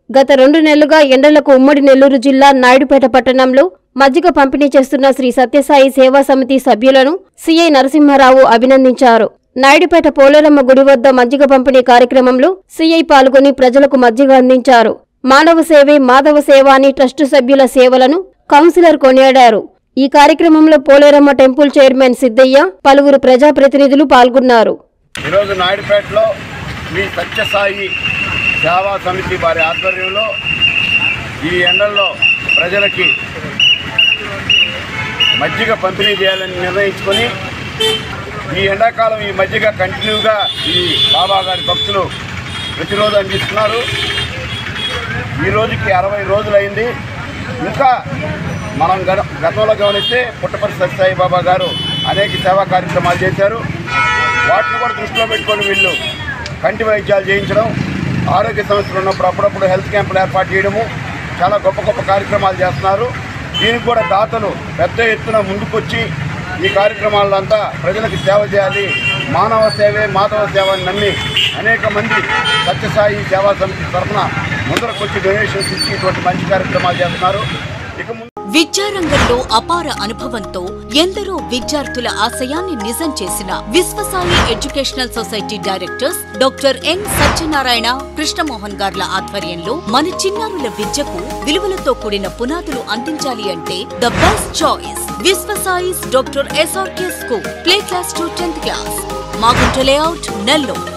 గత రెండు నెలలుగా ఎండలకు ఉమ్మడి నెల్లూరు జిల్లా నాయుడుపేట పట్టణంలో మజ్జిగ పంపిణీ చేస్తున్న శ్రీ సత్యసాయి సేవా సమితి సభ్యులను సీఐ నరసింహారావు అభినందించారు నాయుడుపేట పోలేరమ్మ గుడి వద్ద మజ్జిగ పంపిణీ కార్యక్రమంలో సీఐ పాల్గొని ప్రజలకు మజ్జిగ అందించారు మానవ సేవే మాధవ సేవ అని ట్రస్టు సభ్యుల సేవలను కౌన్సిలర్ కొనియాడారు ఈ కార్యక్రమంలో పోలేరమ్మ టెంపుల్ చైర్మన్ సిద్దయ్య పలువురు ప్రజాప్రతినిధులు పాల్గొన్నారు ఈరోజు నాయుడుపేటలో శ్రీ సత్యసాయి సేవా సమితి వారి ఆధ్వర్యంలో ఈ ఎండల్లో ప్రజలకి మజ్జిగ పంపిణీ చేయాలని నిర్ణయించుకొని ఈ ఎండాకాలం ఈ మజ్జిగ కంటిన్యూగా ఈ బాబా గారి భక్తులు ప్రతిరోజు అందిస్తున్నారు ఈ రోజుకి అరవై రోజులైంది ఇంకా మనం గత గతంలో గమనిస్తే పుట్టపర్తి సత్యసాయి బాబా గారు అనేక సేవా కార్యక్రమాలు చేశారు వాటిని కూడా దృష్టిలో పెట్టుకొని వీళ్ళు కంటి వైద్యాలు చేయించడం ఆరోగ్య సమస్యలు ఉన్నప్పుడు అప్పుడప్పుడు హెల్త్ క్యాంపులు ఏర్పాటు చేయడము చాలా గొప్ప గొప్ప కార్యక్రమాలు చేస్తున్నారు దీనికి కూడా దాతలు పెద్ద ఎత్తున ముందుకొచ్చి ఈ కార్యక్రమాల్లో అంతా ప్రజలకు సేవ చేయాలి మానవ సేవే మాధవ సేవ అని నమ్మి అనేక మంది సత్యసాయి సేవా సమితి తరఫున ముందరకొచ్చి డొనేషన్స్ ఇచ్చి ఇటువంటి మంచి కార్యక్రమాలు చేస్తున్నారు ఇక ముందు విద్యారంగంలో అపార అనుభవంతో ఎందరో విద్యార్థుల ఆశయాన్ని నిజం చేసిన Viswasai educational society directors doctor N Satyanarayana Krishnamohan గార్ల ఆధ్వర్యంలో మన చిన్నారుల విద్యకు విలువలతో కూడిన పునాదులు అందించాలి అంటే the best choice Viswasai's doctor SRK school play class to tenth class Magunta layout Nellore